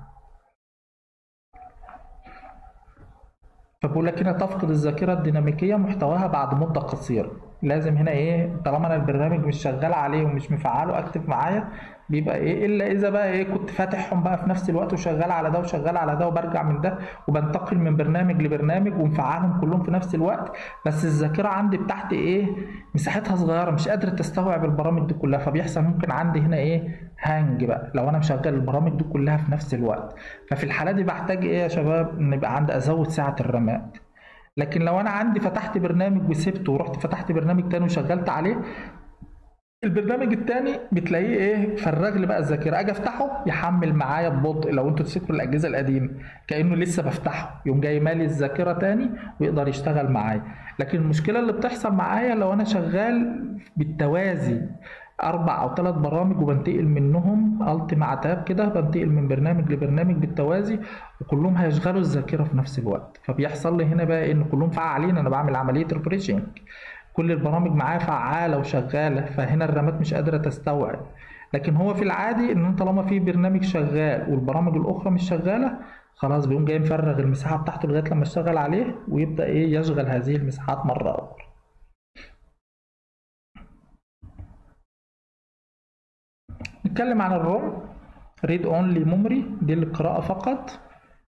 فبقول لك هنا تفقد الذاكره الديناميكيه محتواها بعد مده قصيره لازم هنا ايه طالما انا البرنامج مش شغال عليه ومش مفعله اكتف معايا بيبقى ايه الا اذا بقى ايه كنت فاتحهم بقى في نفس الوقت وشغال على ده وشغال على ده وبرجع من ده وبنتقل من برنامج لبرنامج ومفعلهم كلهم في نفس الوقت بس الذاكره عندي بتاعتي ايه مساحتها صغيره مش قادره تستوعب البرامج دي كلها فبيحصل ممكن عندي هنا ايه هانج بقى لو انا مشغل البرامج دي كلها في نفس الوقت ففي الحاله دي بحتاج ايه يا شباب ان يبقى عندي ازود سعه الرامات لكن لو انا عندي فتحت برنامج وسبته ورحت فتحت برنامج تاني وشغلت عليه البرنامج التاني بتلاقيه ايه فرغ لي بقى الذاكره اجي افتحه يحمل معايا ببطء لو انتوا تفتكروا الاجهزه القديمه كانه لسه بفتحه يقوم جاي مالي الذاكره تاني ويقدر يشتغل معايا لكن المشكله اللي بتحصل معايا لو انا شغال بالتوازي اربع او ثلاث برامج وبنتقل منهم الت مع تاب كده بنتقل من برنامج لبرنامج بالتوازي وكلهم هيشغلوا الذاكره في نفس الوقت فبيحصل لي هنا بقى ان كلهم فعالين انا بعمل عمليه ريفريشنج كل البرامج معاه فعالة وشغالة فهنا الرامات مش قادرة تستوعب لكن هو في العادي ان طالما في برنامج شغال والبرامج الاخرى مش شغالة خلاص بيقوم جاي مفرغ المساحة بتاعته لغاية لما اشتغل عليه ويبدأ ايه يشغل هذه المساحات مرة اخرى نتكلم عن الروم ريد اونلي ميموري دي للقراءة فقط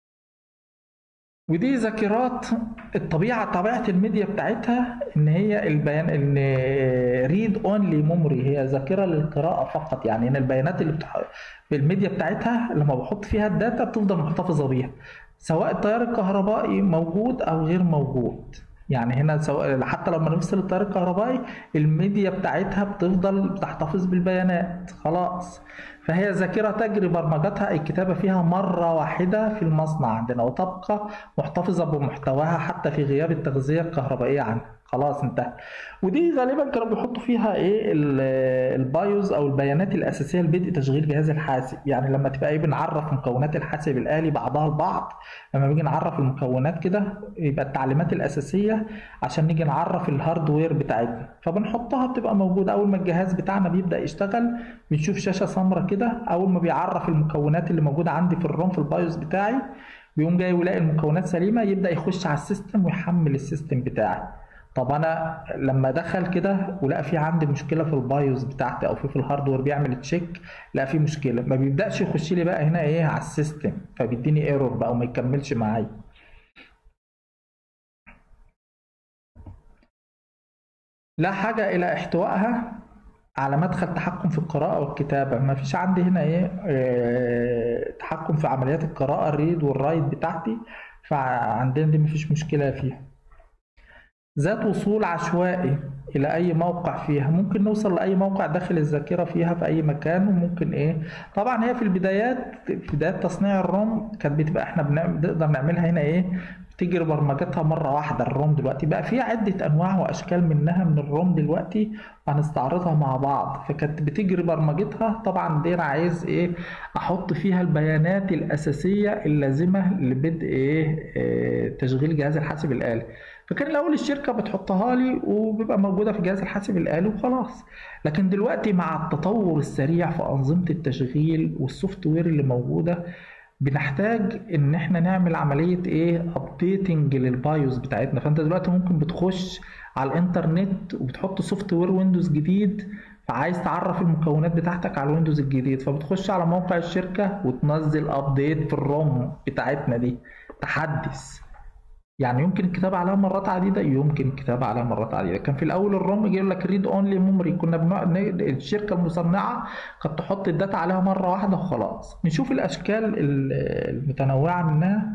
ودي ذاكرات الطبيعه طبيعه الميديا بتاعتها ان هي البيان ان ريد اونلي ميموري هي ذاكره للقراءه فقط يعني ان البيانات اللي بتح... بالميديا بتاعتها لما بحط فيها الداتا بتفضل محتفظه بيها سواء التيار الكهربائي موجود او غير موجود يعني هنا سواء حتى لما نفصل التيار الكهربائي الميديا بتاعتها بتفضل بتحتفظ بالبيانات خلاص فهي ذاكرة تجري برمجتها أي كتابة فيها مرة واحدة في المصنع عندنا وتبقى محتفظة بمحتواها حتى في غياب التغذية الكهربائية عنها خلاص انتهى ودي غالبا كانوا بيحطوا فيها ايه ال- البايوز او البيانات الاساسيه لبدء تشغيل جهاز الحاسب يعني لما تبقى ايه بنعرف مكونات الحاسب الالي بعضها البعض لما بيجي نعرف المكونات كده يبقى التعليمات الاساسيه عشان نيجي نعرف الهاردوير بتاعتنا فبنحطها بتبقى موجوده اول ما الجهاز بتاعنا بيبدا يشتغل بنشوف شاشه سمراء كده اول ما بيعرف المكونات اللي موجوده عندي في الروم في البايوس بتاعي بيقوم جاي ويلاقي المكونات سليمه يبدا يخش على السيستم ويحمل السيستم بتاعي طب انا لما دخل كده ولقى في عندي مشكله في البايوس بتاعتي او في في الهاردوير بيعمل تشيك لقى في مشكله ما بيبداش يخش لي بقى هنا ايه على السيستم فبيديني ايرور بقى وما يكملش معايا لا حاجه الى احتوائها على مدخل تحكم في القراءة والكتابة ما فيش عندي هنا ايه آه، تحكم في عمليات القراءة الريد والرايت بتاعتي فعندنا دي مفيش مشكلة فيها ذات وصول عشوائي إلى أي موقع فيها ممكن نوصل لأي موقع داخل الذاكرة فيها في أي مكان وممكن إيه طبعا هي في البدايات في بدايات تصنيع الروم كانت بتبقى إحنا بنقدر نعملها هنا إيه تجري برمجتها مرة واحدة الروم دلوقتي بقى في عدة أنواع وأشكال منها من الروم دلوقتي هنستعرضها مع بعض فكانت بتجري برمجتها طبعا دي أنا عايز إيه أحط فيها البيانات الأساسية اللازمة لبدء إيه, إيه تشغيل جهاز الحاسب الآلي فكان الاول الشركه بتحطها لي وبيبقى موجوده في جهاز الحاسب الالي وخلاص لكن دلوقتي مع التطور السريع في انظمه التشغيل والسوفت وير اللي موجوده بنحتاج ان احنا نعمل عمليه ايه ابديتنج للبايوس بتاعتنا فانت دلوقتي ممكن بتخش على الانترنت وبتحط سوفت وير ويندوز جديد فعايز تعرف المكونات بتاعتك على الويندوز الجديد فبتخش على موقع الشركه وتنزل ابديت في الروم بتاعتنا دي تحدث يعني يمكن الكتابة عليها مرات عديدة يمكن الكتابة عليها مرات عديدة كان في الأول الروم يقول لك ريد اونلي ميموري كنا بنوع... الشركة المصنعة كانت تحط الداتا عليها مرة واحدة وخلاص نشوف الأشكال المتنوعة منها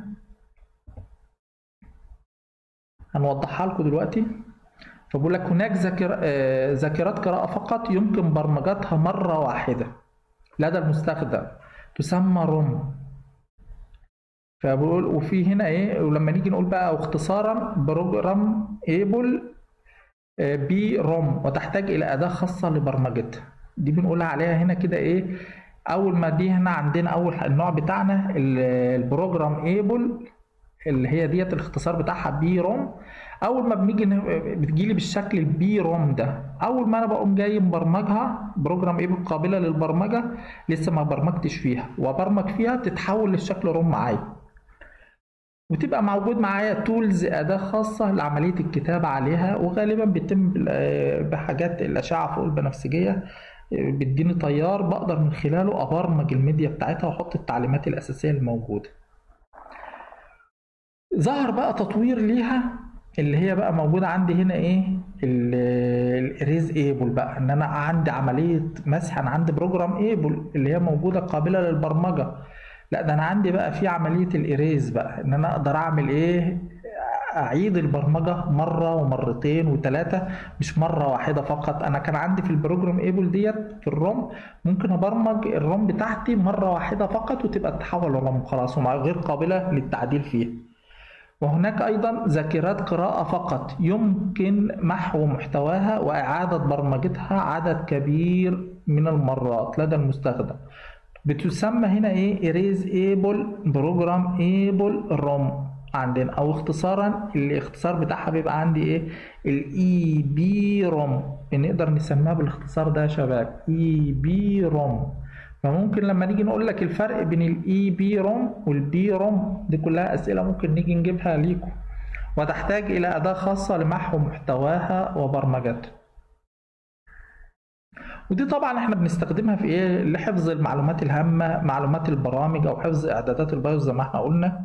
هنوضحها لكم دلوقتي فبقول لك هناك ذاكر... آه، ذاكرات قراءة فقط يمكن برمجتها مرة واحدة لدى المستخدم تسمى روم فبقول وفي هنا ايه ولما نيجي نقول بقى اختصارا بروجرام ايبل بي روم وتحتاج الى اداه خاصه لبرمجتها دي بنقولها عليها هنا كده ايه اول ما دي هنا عندنا اول النوع بتاعنا البروجرام ايبل اللي هي ديت الاختصار بتاعها بي روم اول ما بنيجي بتجيلي بالشكل البي روم ده اول ما انا بقوم جاي مبرمجها بروجرام ايبل قابله للبرمجه لسه ما برمجتش فيها وبرمج فيها تتحول للشكل روم معايا وتبقى موجود معايا تولز أداة خاصة لعملية الكتابة عليها وغالبا بيتم بحاجات الأشعة فوق البنفسجية بيديني تيار بقدر من خلاله أبرمج الميديا بتاعتها وأحط التعليمات الأساسية الموجودة ظهر بقى تطوير ليها اللي هي بقى موجودة عندي هنا ايه الاريز ايبل بقى ان انا عندي عملية مسح انا عندي بروجرام ايبل اللي هي موجودة قابلة للبرمجة لا ده انا عندي بقى في عمليه الاريز بقى ان انا اقدر اعمل ايه اعيد البرمجه مره ومرتين وثلاثه مش مره واحده فقط انا كان عندي في البروجرام ايبل ديت في الروم ممكن ابرمج الروم بتاعتي مره واحده فقط وتبقى تتحول لروم خلاص وغير قابله للتعديل فيها وهناك أيضا ذاكرات قراءة فقط يمكن محو محتواها وإعادة برمجتها عدد كبير من المرات لدى المستخدم بتسمى هنا ايه able بروجرام able روم عندنا او اختصارا الاختصار بتاعها بيبقى عندي ايه الاي بي روم نقدر نسميها بالاختصار ده يا شباب اي بي روم فممكن لما نيجي نقول لك الفرق بين الاي بي روم والبي روم دي كلها اسئله ممكن نيجي نجيبها ليكم وتحتاج الى اداه خاصه لمحو محتواها وبرمجتها ودي طبعا احنا بنستخدمها في ايه لحفظ المعلومات الهامه معلومات البرامج او حفظ اعدادات البايوس زي ما احنا قلنا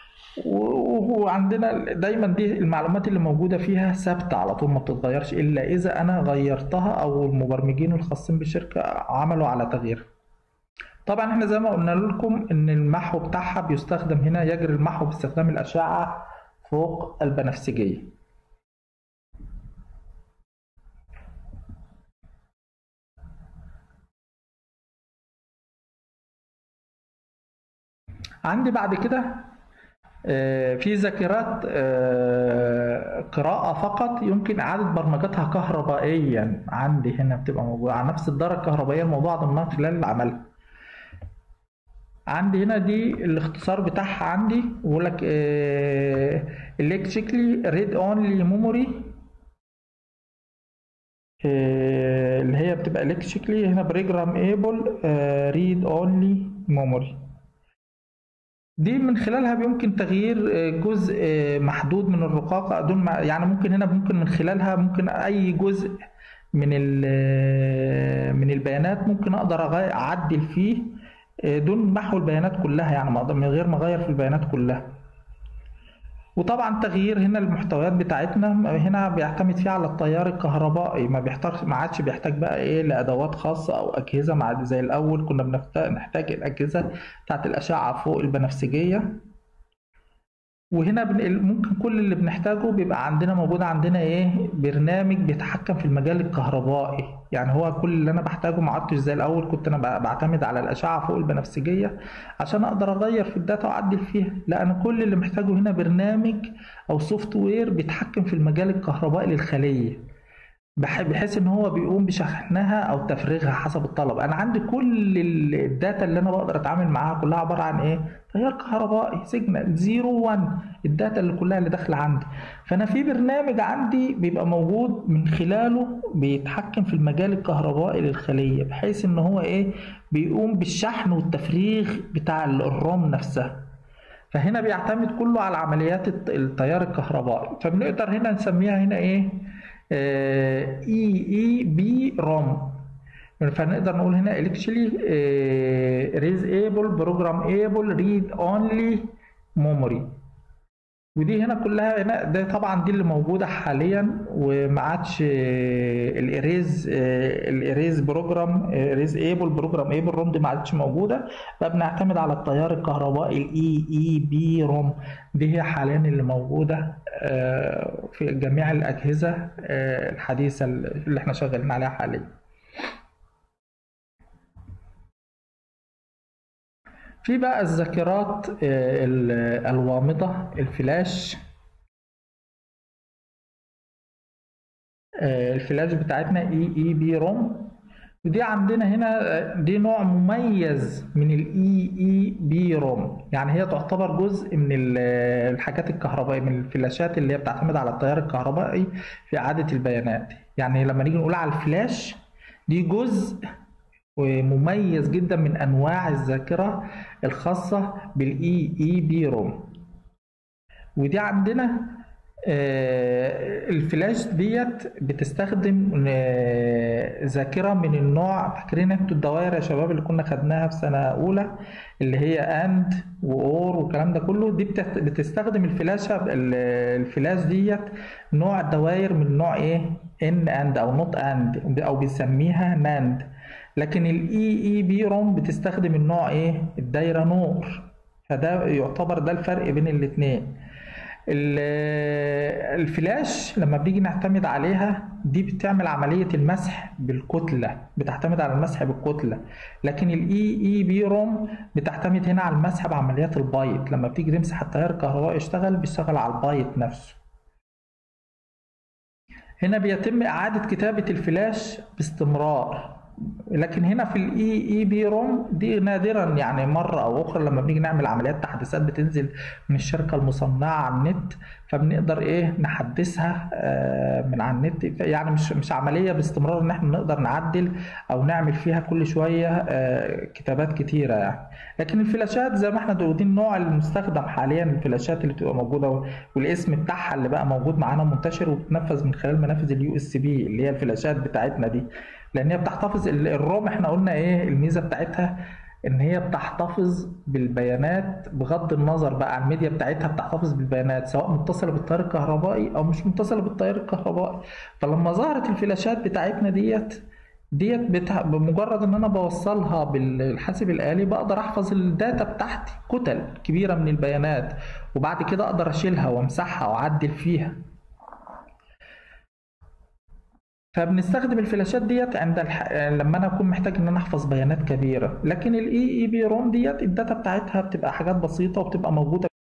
وعندنا دايما دي المعلومات اللي موجوده فيها ثابته على طول ما بتتغيرش الا اذا انا غيرتها او المبرمجين الخاصين بالشركه عملوا على تغييرها طبعا احنا زي ما قلنا لكم ان المحو بتاعها بيستخدم هنا يجري المحو باستخدام الاشعه فوق البنفسجيه عندي بعد كده آه، في ذاكرات آه، قراءة فقط يمكن إعادة برمجتها كهربائيا عندي هنا بتبقى موجودة على نفس الدرجة الكهربائية الموضوع ده من خلال العمل عندي هنا دي الاختصار بتاعها عندي بيقول لك electrically read only memory آه، اللي هي بتبقى electrically هنا program able read only memory دي من خلالها بيمكن تغيير آه، جزء آه، محدود من الرقاقة دون يعني ممكن هنا ممكن من خلالها ممكن أي جزء من آه، من البيانات ممكن أقدر أعدل فيه دون محو البيانات كلها يعني من غير ما أغير في البيانات كلها وطبعا تغيير هنا المحتويات بتاعتنا هنا بيعتمد فيها على التيار الكهربائي ما بيحتاج ما عادش بيحتاج بقى ايه لادوات خاصه او اجهزه مع زي الاول كنا بنحتاج الاجهزه بتاعت الاشعه فوق البنفسجيه وهنا بن- ممكن كل اللي بنحتاجه بيبقى عندنا موجود عندنا ايه برنامج بيتحكم في المجال الكهربائي يعني هو كل اللي انا بحتاجه ما عدتش زي الاول كنت انا ب- بعتمد على الاشعه فوق البنفسجيه عشان اقدر اغير في الداتا واعدل فيها لا انا كل اللي محتاجه هنا برنامج او سوفت وير بيتحكم في المجال الكهربائي للخليه بح- بحيث ان هو بيقوم بشحنها او تفريغها حسب الطلب انا عندي كل ال- الداتا اللي انا بقدر اتعامل معاها كلها عباره عن ايه تيار كهربائي سيجنال 0 1 الداتا اللي كلها اللي داخله عندي فانا في برنامج عندي بيبقى موجود من خلاله بيتحكم في المجال الكهربائي للخليه بحيث ان هو ايه بيقوم بالشحن والتفريغ بتاع ال- الرام نفسها فهنا بيعتمد كله على عمليات الت- التيار الكهربائي فبنقدر هنا نسميها هنا ايه اي اي بي روم فنقدر نقول هنا electrically ريز ايبل بروجرام ايبل ريد اونلي ميموري ودي هنا كلها هنا ده طبعا دي اللي موجوده حاليا وما عادش الاريز الاريز بروجرام اريز ايبل بروجرام ايبل روم دي ما عادش موجوده فبنعتمد على التيار الكهربائي الاي اي بي روم دي هي حاليا اللي موجوده آه، في جميع الاجهزه آه، الحديثه اللي احنا شغالين عليها حاليا في بقى الذاكرات آه، ال- الوامضة الفلاش آه، الفلاش بتاعتنا اي اي بي روم ودي عندنا هنا آه، دي نوع مميز من الاي اي بي روم يعني هي تعتبر جزء من ال- الحاجات الكهربائية من الفلاشات اللي هي بتعتمد على التيار الكهربائي في إعادة البيانات يعني لما نيجي نقول على الفلاش دي جزء ومميز جدا من انواع الذاكره الخاصه بالاي اي بي روم ودي عندنا آه، الفلاش ديت بتستخدم آه، ذاكره من النوع فاكرين انتوا الدوائر يا شباب اللي كنا خدناها في سنه اولى اللي هي اند واور والكلام ده كله دي بتت- بتستخدم الفلاشه ال- الفلاش ديت نوع دوائر من نوع ايه ان اند او نوت اند او بيسميها ناند لكن الاي اي بي روم بتستخدم النوع ايه الدايره نور فده يعتبر ده الفرق بين الاثنين الفلاش لما بنيجي نعتمد عليها دي بتعمل عملية المسح بالكتلة بتعتمد على المسح بالكتلة لكن الاي اي بي روم بتعتمد هنا على المسح بعمليات البايت لما بتيجي تمسح التيار الكهربائي يشتغل بيشتغل على البايت نفسه هنا بيتم إعادة كتابة الفلاش باستمرار لكن هنا في الاي اي بي روم دي نادرا يعني مره او اخرى لما بنيجي نعمل عمليات تحديثات بتنزل من الشركه المصنعه على النت فبنقدر ايه نحدثها آه، من على النت يعني مش مش عمليه باستمرار ان احنا نقدر نعدل او نعمل فيها كل شويه آه، كتابات كتيره يعني لكن الفلاشات زي ما احنا واخدين النوع المستخدم حاليا الفلاشات اللي بتبقى موجوده والاسم بتاعها اللي بقى موجود معانا منتشر وبتنفذ من خلال منافذ اليو اس بي اللي هي الفلاشات بتاعتنا دي لان هي بتحتفظ ال- الروم احنا قلنا ايه الميزه بتاعتها ان هي بتحتفظ بالبيانات بغض النظر بقى عن الميديا بتاعتها بتحتفظ بالبيانات سواء متصله بالتيار الكهربائي او مش متصله بالتيار الكهربائي فلما ظهرت الفلاشات بتاعتنا ديت ديت بتاع بمجرد ان انا بوصلها بالحاسب الالي بقدر احفظ الداتا بتاعتي كتل كبيره من البيانات وبعد كده اقدر اشيلها وامسحها واعدل فيها فبنستخدم الفلاشات ديت عند الح... لما انا اكون محتاج ان انا احفظ بيانات كبيره لكن الاي اي بي روم ديت الداتا بتاعتها بتبقى حاجات بسيطه وبتبقى موجوده